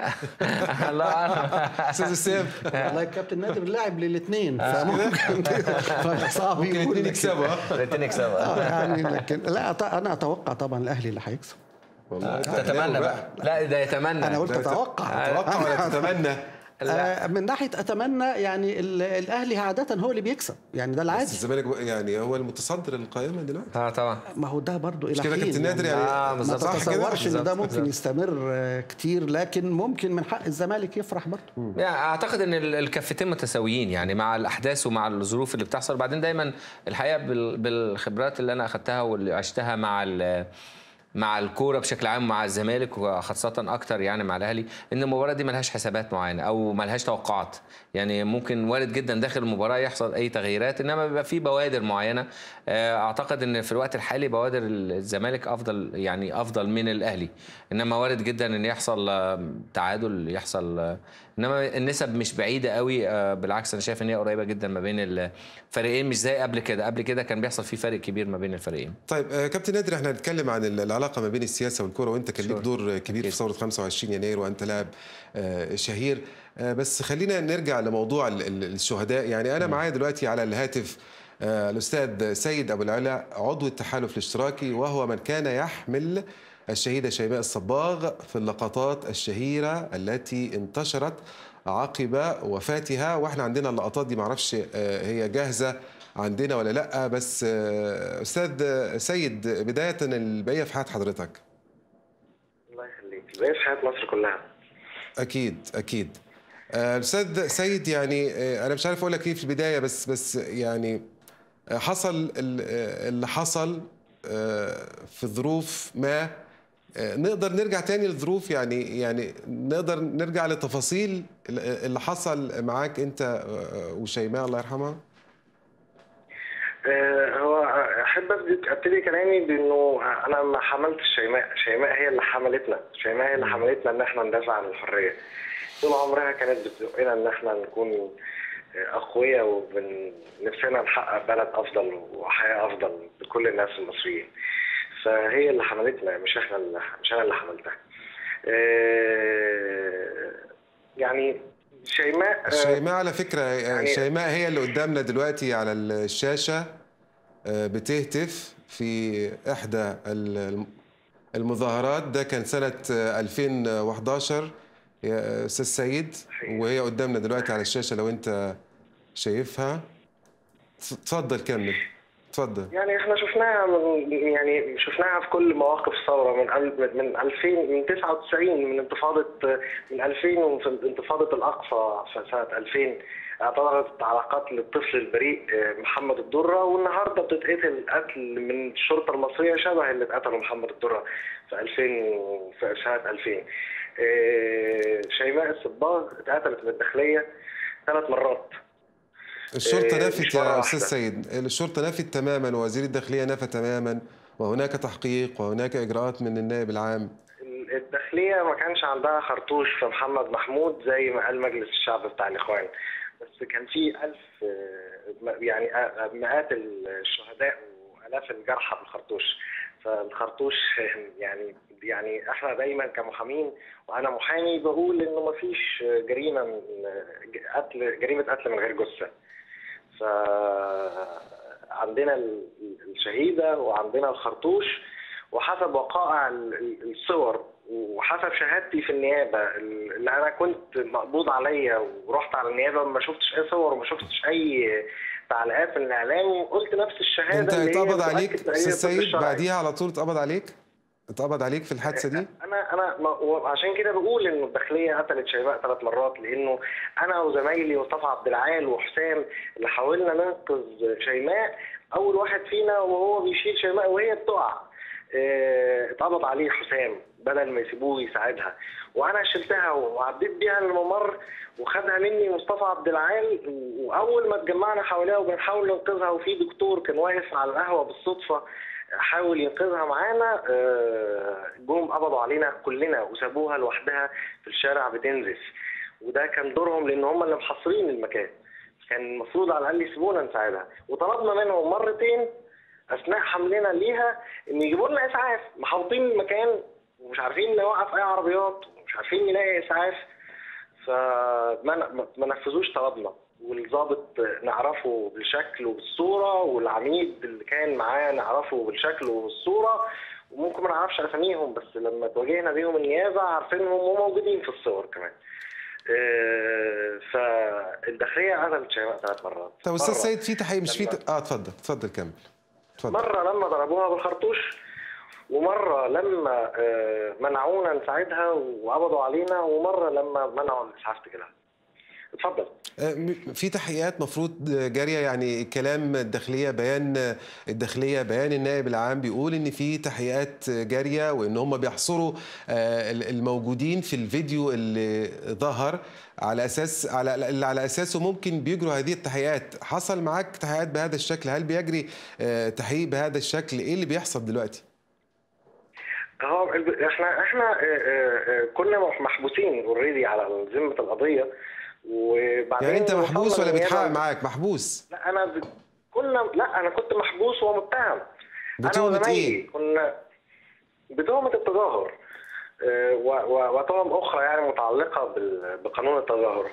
الله اعلم استاذ اسلام والله الكابتن نادر لاعب للاثنين فممكن صعب ممكن يقول الاثنين لك- يكسبوا ها؟ الاثنين يكسبوا آه، يعني لكن لا أت- انا اتوقع طبعا الاهلي اللي هيكسب والله تتمنى بقى لا ده يتمنى انا قلت ده اتوقع تتوقع ولا تتمنى؟ آه، من ناحيه اتمنى يعني ال- الاهلي عاده هو اللي بيكسب يعني ده بس العادي الزمالك يعني هو المتصدر القائمه دلوقتي اه طبعا ما هو ده برضو الى مش كده حين كابتن نادر يعني آه، ما بالظبط. صح كده؟ تتصورش ان ده بالظبط، ممكن بالظبط. يستمر آه، كتير لكن ممكن من حق الزمالك يفرح برضو يعني اعتقد ان ال- الكفتين متساويين يعني مع الاحداث ومع الظروف اللي بتحصل بعدين دايما الحقيقه بال- بالخبرات اللي انا اخذتها واللي عشتها مع ال- مع الكوره بشكل عام مع الزمالك وخاصه اكتر يعني مع الاهلي ان المباراه دي ملهاش حسابات معينه او ملهاش توقعات يعني ممكن وارد جدا داخل المباراه يحصل اي تغييرات انما بيبقى في بوادر معينه آه، اعتقد ان في الوقت الحالي بوادر الزمالك افضل يعني افضل من الاهلي انما وارد جدا ان يحصل آه، تعادل يحصل آه، انما النسب مش بعيده قوي آه، بالعكس انا شايف ان هي قريبه جدا ما بين الفريقين مش زي قبل كده قبل كده كان بيحصل في فرق كبير ما بين الفريقين طيب آه، كابتن نادر احنا هنتكلم عن ال- العلاقه ما بين السياسه والكره وانت كان ليك Sure. دور كبير في ثوره 25 يناير وانت لاعب آه، شهير آه، بس خلينا نرجع لموضوع ال- ال- الشهداء يعني انا معايا دلوقتي على الهاتف آه، الاستاذ سيد ابو العلا عضو التحالف الاشتراكي وهو من كان يحمل الشهيده شيماء الصباغ في اللقطات الشهيره التي انتشرت عقب وفاتها واحنا عندنا اللقطات دي معرفش آه، هي جاهزه عندنا ولا لا بس آه، استاذ سيد بدايه البقيه في حياه حضرتك الله يخليك زي في حياة مصر كلها اكيد اكيد آه، الاستاذ سيد يعني آه، انا مش عارف اقول لك ايه في البدايه بس بس يعني آه، حصل ال- آه، اللي حصل آه، في ظروف ما آه، نقدر نرجع تاني للظروف يعني يعني نقدر نرجع لتفاصيل اللي حصل معاك انت آه، وشيماء الله يرحمها آه، هو احب ابتدي ابتدي كلامي بانه انا ما حملتش شيماء شيماء هي اللي حملتنا شيماء هي اللي حملتنا ان احنا ندافع عن الحريه طول عمرها كانت بتزقنا ان احنا نكون آه، اقوياء وبن نفسنا نحقق بلد افضل وحياه افضل لكل الناس المصريين فهي اللي حملتنا مش احنا اللي مش انا اللي حملتها آه، يعني شيماء آه، شيماء على فكرة يعني- شيماء هي اللي قدامنا دلوقتي على الشاشة آه، بتهتف في إحدى ال- المظاهرات ده كان سنة آه، 2011 يا أستاذ سيد وهي قدامنا دلوقتي على الشاشة لو أنت شايفها تفضل كمل تفضل يعني احنا شفناها من يعني شفناها في كل مواقف الثوره من ال- من 2000 من 99 من انتفاضه من 2000 وفي انتفاضه الاقصى في سنه 2000 اعترضت على قتل الطفل البريء اه، محمد الدره والنهارده بتتقتل قتل من الشرطه المصريه شبه اللي اتقتله محمد الدره في 2000 و- في سنه 2000 اه، شيماء الصباغ اتقتلت من الداخليه ثلاث مرات الشرطة آه، نفت مش يا مرة أستاذ واحدة. سيد الشرطة نفت تماما ووزير الداخلية نفى تماما وهناك تحقيق وهناك إجراءات من النائب العام الداخلية ما كانش عندها خرطوش في محمد محمود زي ما قال مجلس الشعب بتاع الإخوان بس كان في ألف آه، يعني آه، مئات الشهداء وآلاف الجرحى بالخرطوش فالخرطوش يعني يعني احنا دايما كمحامين وانا محامي بقول انه ما فيش جريمه من قتل جريمه قتل من غير جثه فعندنا ال- الشهيده وعندنا الخرطوش وحسب وقائع ال- ال- الصور وحسب شهادتي في النيابه اللي انا كنت مقبوض عليا ورحت على النيابه ما شفتش اي صور وما شفتش اي تعليقات من الاعلام وقلت نفس الشهاده أنت اللي هي اتقبض عليك بتأكد تأييد أستاذ الطب سيد الشرعي. بعديها على طول اتقبض عليك اتقبض عليك في الحادثة دي انا انا ما- وعشان كده بقول انه الداخليه قتلت شيماء ثلاث مرات لانه انا وزمايلي مصطفى عبد العال وحسام اللي حاولنا ننقذ شيماء اول واحد فينا وهو بيشيل شيماء وهي بتقع اه، اتقبض عليه حسام بدل ما يسيبوه يساعدها وانا شلتها وعديت بيها الممر وخدها مني مصطفى عبد العال واول ما اتجمعنا حواليها وبنحاول ننقذها وفي دكتور كان واقف على القهوه بالصدفه حاول ينقذها معانا آه، جم قبضوا علينا كلنا وسابوها لوحدها في الشارع بتنزف وده كان دورهم لان هم اللي محاصرين المكان كان المفروض على الاقل يسيبونا نساعدها وطلبنا منهم مرتين اثناء حملنا ليها ان يجيبوا لنا اسعاف محاوطين المكان ومش عارفين نوقف اي عربيات ومش عارفين نلاقي اسعاف فما ما نفذوش طلبنا والضابط نعرفه بالشكل وبالصوره والعميد اللي كان معاه نعرفه بالشكل وبالصوره وممكن ما نعرفش اساميهم بس لما تواجهنا بيهم النيابه عارفينهم وموجودين في الصور كمان. آه، فالداخليه قتلت شيماء ثلاث مرات. طب استاذ مرة سيد في تحقيق مش في لما- ت- اه اتفضل اتفضل كمل اتفضل مرة لما ضربوها بالخرطوش ومرة لما آه، منعونا نساعدها وقبضوا علينا ومرة لما منعوا الإسعاف تجيلها اتفضل آه، م- في تحقيقات مفروض جاريه يعني كلام الداخليه بيان الداخليه بيان النائب العام بيقول ان في تحقيقات جاريه وان هم بيحصروا آه، ال- الموجودين في الفيديو اللي ظهر على اساس على اللي على اساسه ممكن بيجروا هذه التحقيقات حصل معاك تحقيقات بهذا الشكل هل بيجري آه، تحقيق بهذا الشكل ايه اللي بيحصل دلوقتي هو الب- احنا احنا آه، آه، آه، كنا محبوسين اوريدي على ذمة القضية وبعدين يعني انت محبوس وصلنا ولا للنيابة- بيتحقق معاك محبوس لا انا ب... كنا لا انا كنت محبوس ومتهم انا بتهمة وزمايلي ايه؟ كنا بتهمة التظاهر آه، و- و- وتهم اخرى يعني متعلقة بال- بقانون التظاهر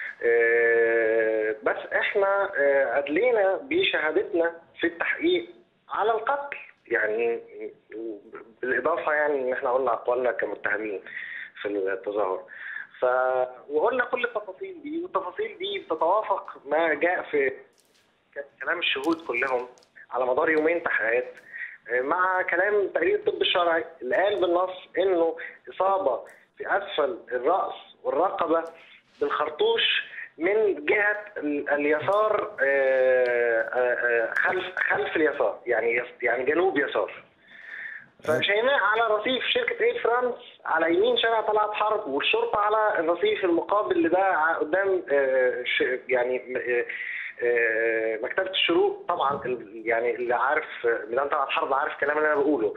آه، بس احنا آه، ادلينا بشهادتنا في التحقيق على القتل يعني بالاضافه يعني ان احنا قلنا اقوالنا كمتهمين في التظاهر ف وقلنا كل التفاصيل دي والتفاصيل دي بتتوافق ما جاء في ك- كلام الشهود كلهم على مدار يومين تحقيقات آه، مع كلام تقرير الطب الشرعي اللي قال بالنص انه اصابه في اسفل الراس والرقبه بالخرطوش من جهه ال- اليسار آه، آه، آه، خلف خلف اليسار يعني يس- يعني جنوب يسار فشيماء على رصيف شركه اير فرانس على يمين شارع طلعت حرب والشرطه على الرصيف المقابل اللي ده ع- قدام آه، ش- يعني آه، آه، مكتبه الشروق طبعا ال- يعني اللي عارف آه، ميدان طلعت حرب عارف الكلام اللي انا بقوله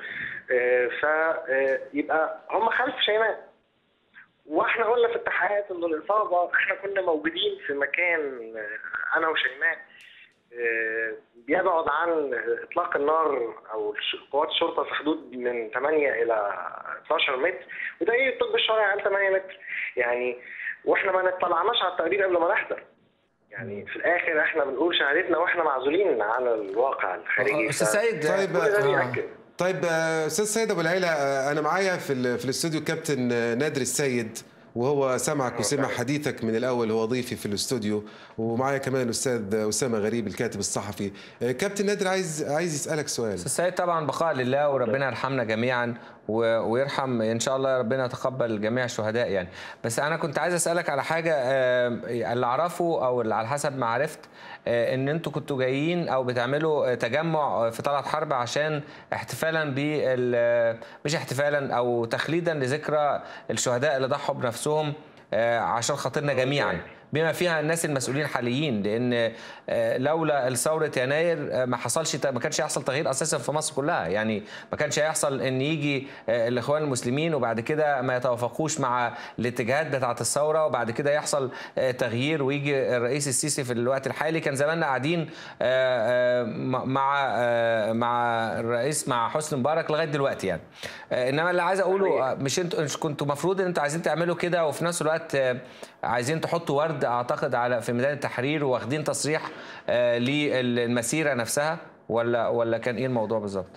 فيبقى هم خلف شيماء واحنا قلنا في التحقيقات ان الاصابه احنا كنا موجودين في مكان آه، انا وشيماء آه، بيبعد عن اطلاق النار او الش- قوات الشرطه في حدود من 8 الى 12 متر وده ايه الطب الشرعي قال 8 متر يعني واحنا ما نطلعناش على التقرير قبل ما نحضر يعني في الاخر احنا بنقول شهادتنا واحنا معزولين عن الواقع الخارجي أستاذ ف- سيد، طيب كل ده آه، بيأكد طيب آه، استاذ سيد ابو العيله آه، انا معايا في ال- في الاستوديو كابتن آه، نادر السيد وهو سمعك وسمع حديثك من الاول هو ضيفي في الاستوديو ومعايا كمان الاستاذ اسامه غريب الكاتب الصحفي آه، كابتن نادر عايز عايز يسالك سؤال استاذ سيد طبعا بقاء لله وربنا يرحمنا جميعا و- ويرحم ان شاء الله ربنا يتقبل جميع الشهداء يعني بس انا كنت عايز اسالك على حاجه آه، اللي اعرفه او اللي على حسب ما عرفت آه، ان انتوا كنتوا جايين او بتعملوا آه، تجمع آه، في طلعت حرب عشان احتفالا بال آه، مش احتفالا او تخليدا لذكرى الشهداء اللي ضحوا بنفسهم آه، عشان خاطرنا جميعا بما فيها الناس المسؤولين الحاليين لان آه، لولا ثوره يناير آه، ما حصلش ما كانش هيحصل تغيير اساسا في مصر كلها يعني ما كانش هيحصل ان يجي آه، الاخوان المسلمين وبعد كده ما يتوافقوش مع الاتجاهات بتاعه الثوره وبعد كده يحصل آه، تغيير ويجي الرئيس السيسي في الوقت الحالي كان زماننا قاعدين آه، آه، مع آه، مع الرئيس مع حسني مبارك لغايه دلوقتي يعني آه، انما اللي عايز اقوله آه، مش انتوا مش كنتوا المفروض ان انتوا عايزين تعملوا كده وفي نفس الوقت آه، عايزين تحطوا ورد اعتقد على في ميدان التحرير واخدين تصريح آه، للمسيره نفسها ولا ولا كان ايه الموضوع بالظبط؟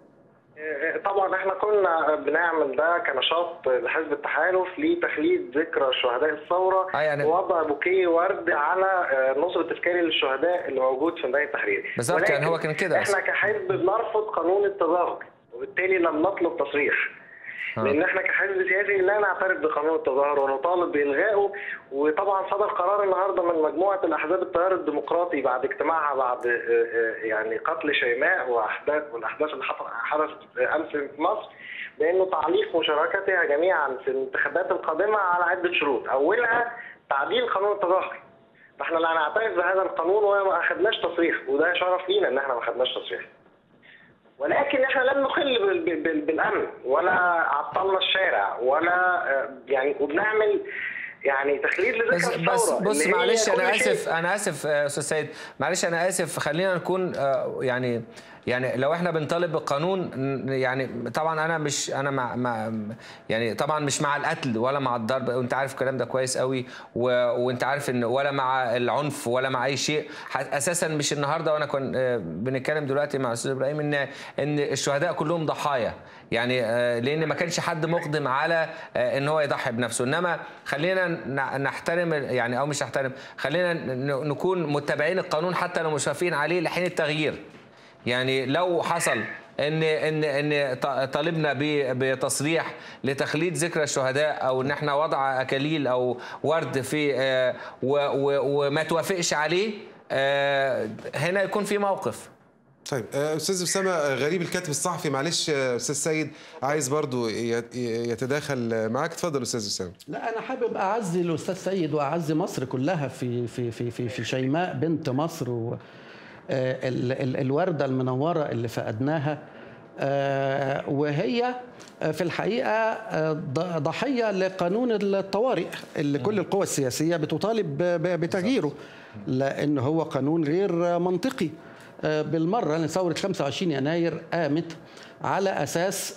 طبعا احنا كنا بنعمل ده كنشاط لحزب التحالف لتخليد ذكرى شهداء الثوره آه يعني- ووضع بوكيه ورد على آه، نصب تذكاري للشهداء اللي موجود في ميدان التحرير بالظبط، يعني ولكن هو كان كده احنا كحزب بنرفض قانون التظاهر وبالتالي لم نطلب تصريح آه. لان احنا كحزب سياسي لا نعترف بقانون التظاهر ونطالب بالغائه وطبعا صدر قرار النهارده من مجموعه الاحزاب التيار الديمقراطي بعد اجتماعها بعد يعني قتل شيماء واحداث والاحداث اللي حدثت امس في مصر بانه تعليق مشاركتها جميعا في الانتخابات القادمه على عده شروط اولها تعديل قانون التظاهر فاحنا لا نعترف بهذا القانون وما اخذناش تصريح وده شرف لينا ان احنا ما اخذناش تصريح ولكن احنا لم نخل بالامن ولا عطلنا الشارع ولا يعني وبنعمل يعني تخليد لذكرى بس بس بص معلش انا اسف انا اسف استاذ سيد معلش انا اسف خلينا نكون يعني يعني لو احنا بنطالب بالقانون يعني طبعا انا مش انا مع, مع يعني طبعا مش مع القتل ولا مع الضرب وانت عارف الكلام ده كويس قوي و... وانت عارف ان ولا مع العنف ولا مع اي شيء اساسا مش النهارده وانا كنت بنتكلم دلوقتي مع الاستاذ ابراهيم ان ان الشهداء كلهم ضحايا يعني لان ما كانش حد مقدم على ان هو يضحي بنفسه انما خلينا نحترم يعني او مش نحترم خلينا نكون متبعين القانون حتى لو مش وافقين عليه لحين التغيير يعني لو حصل ان ان ان طالبنا بتصريح لتخليد ذكرى الشهداء او ان احنا وضع اكاليل او ورد في وما توافقش عليه هنا يكون في موقف طيب استاذ اسامه غريب الكاتب الصحفي معلش استاذ سيد عايز برضو يتداخل معاك اتفضل استاذ اسامه لا انا حابب اعزي الاستاذ سيد واعزي مصر كلها في في في في, في شيماء بنت مصر و الورده المنوره اللي فقدناها وهي في الحقيقه ضحيه لقانون الطوارئ اللي كل القوى السياسيه بتطالب بتغييره لان هو قانون غير منطقي بالمره لان ثوره 25 يناير قامت على اساس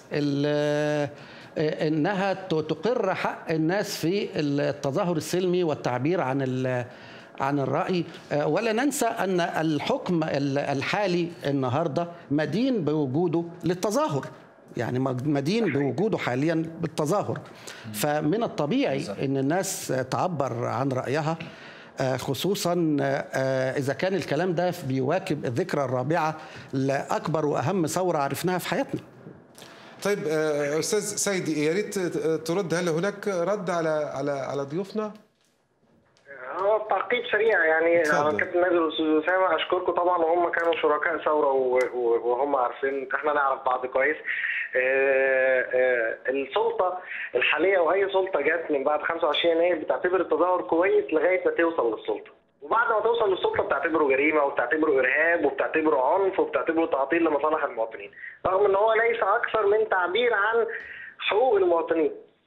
انها تقر حق الناس في التظاهر السلمي والتعبير عن عن الرأي ولا ننسى أن الحكم الحالي النهاردة مدين بوجوده للتظاهر يعني مدين بوجوده حاليا بالتظاهر فمن الطبيعي أن الناس تعبر عن رأيها خصوصا إذا كان الكلام ده بيواكب الذكرى الرابعة لأكبر وأهم ثورة عرفناها في حياتنا طيب أستاذ سيد يا ريت ترد هل هناك رد على على على ضيوفنا؟ هو تعقيب سريع يعني كابتن نادر والاستاذ اسامه اشكركم طبعا وهم كانوا شركاء ثوره وهم عارفين احنا نعرف بعض كويس السلطه الحاليه واي سلطه جت من بعد 25 يناير بتعتبر التظاهر كويس لغايه ما توصل للسلطه وبعد ما توصل للسلطه بتعتبره جريمه وبتعتبره ارهاب وبتعتبره عنف وبتعتبره تعطيل لمصالح المواطنين رغم ان هو ليس اكثر من تعبير عن حقوق المواطنين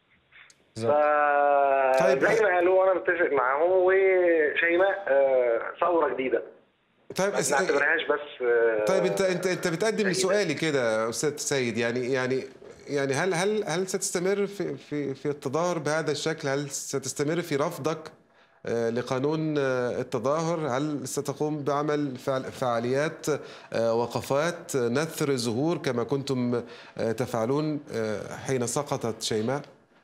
طيب زي ما قالوا وانا متفق معاهم وشيماء ثوره جديده طيب ما نعتبرهاش بس طيب انت انت انت بتقدم لسؤالي كده استاذ سيد يعني يعني يعني هل هل هل ستستمر في في في التظاهر بهذا الشكل؟ هل ستستمر في رفضك لقانون التظاهر؟ هل ستقوم بعمل فعاليات وقفات نثر زهور كما كنتم تفعلون حين سقطت شيماء؟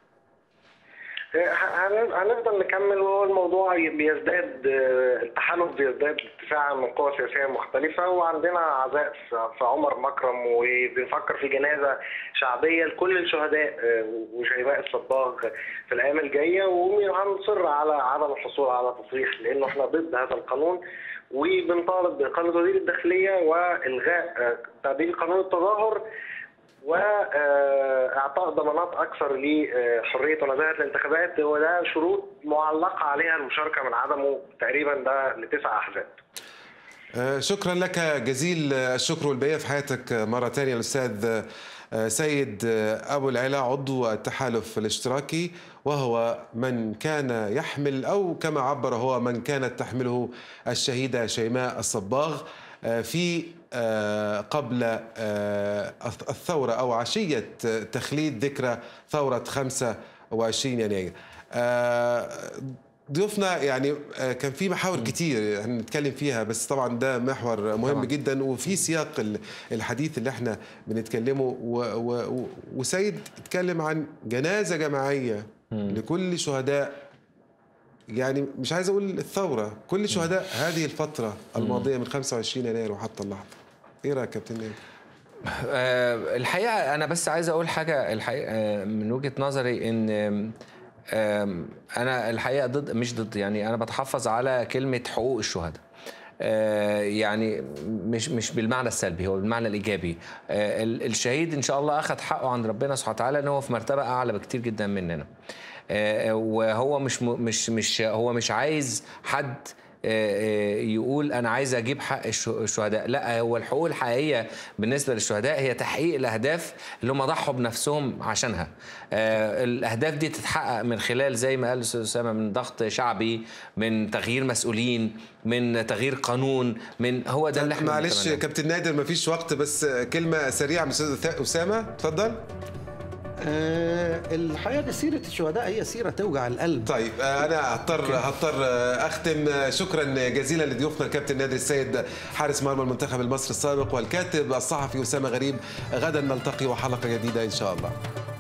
هنفضل نكمل وهو الموضوع بيزداد التحالف بيزداد ارتفاعا من قوى سياسيه مختلفه وعندنا عزاء في عمر مكرم وبنفكر في جنازه شعبيه لكل الشهداء وشيماء الصباغ في الايام الجايه وهنصر على عدم الحصول على تصريح لانه احنا ضد هذا القانون وبنطالب بقانون وزير الداخليه والغاء تعديل قانون التظاهر واعطاء ضمانات اكثر لحريه ونزاهه الانتخابات وده شروط معلقه عليها المشاركه من عدمه تقريبا ده لتسع احزاب. شكرا لك جزيل الشكر والبقيه في حياتك مره ثانيه الاستاذ سيد ابو العلا عضو التحالف الاشتراكي وهو من كان يحمل او كما عبر هو من كانت تحمله الشهيده شيماء الصباغ في قبل الثورة أو عشية تخليد ذكرى ثورة 25 يناير ضيوفنا يعني كان في محاور كتير هنتكلم فيها بس طبعا ده محور مهم طبعا. جدا وفي سياق الحديث اللي احنا بنتكلمه وسيد اتكلم عن جنازة جماعية لكل شهداء يعني مش عايز اقول الثوره كل شهداء هذه الفتره الماضيه من 25 يناير وحتى اللحظه ايه رايك كابتن نادر آه، الحقيقه انا بس عايز اقول حاجه الحقيقه آه، من وجهه نظري ان آم، آم، انا الحقيقه ضد مش ضد يعني انا بتحفظ على كلمه حقوق الشهداء آه، يعني مش مش بالمعنى السلبي هو بالمعنى الايجابي آه، ال- الشهيد ان شاء الله اخذ حقه عند ربنا سبحانه وتعالى ان هو في مرتبه اعلى بكتير جدا مننا آه، وهو مش م- مش مش هو مش عايز حد آه، آه، يقول انا عايز اجيب حق الش- الشهداء لا هو الحقوق الحقيقيه بالنسبه للشهداء هي تحقيق الاهداف اللي هم ضحوا بنفسهم عشانها آه، الاهداف دي تتحقق من خلال زي ما قال الاستاذ اسامه من ضغط شعبي من تغيير مسؤولين من تغيير قانون من هو ده اللي احنا معلش بنتمناه. كابتن نادر مفيش وقت بس كلمه سريعه من استاذ اسامه اتفضل آه، الحقيقه دي سيره الشهداء هي سيره توجع القلب طيب آه، انا هضطر هضطر آه، اختم آه، شكرا جزيلا لضيوفنا الكابتن نادر السيد حارس مرمى المنتخب المصري السابق والكاتب الصحفي اسامه غريب غدا نلتقي وحلقه جديده ان شاء الله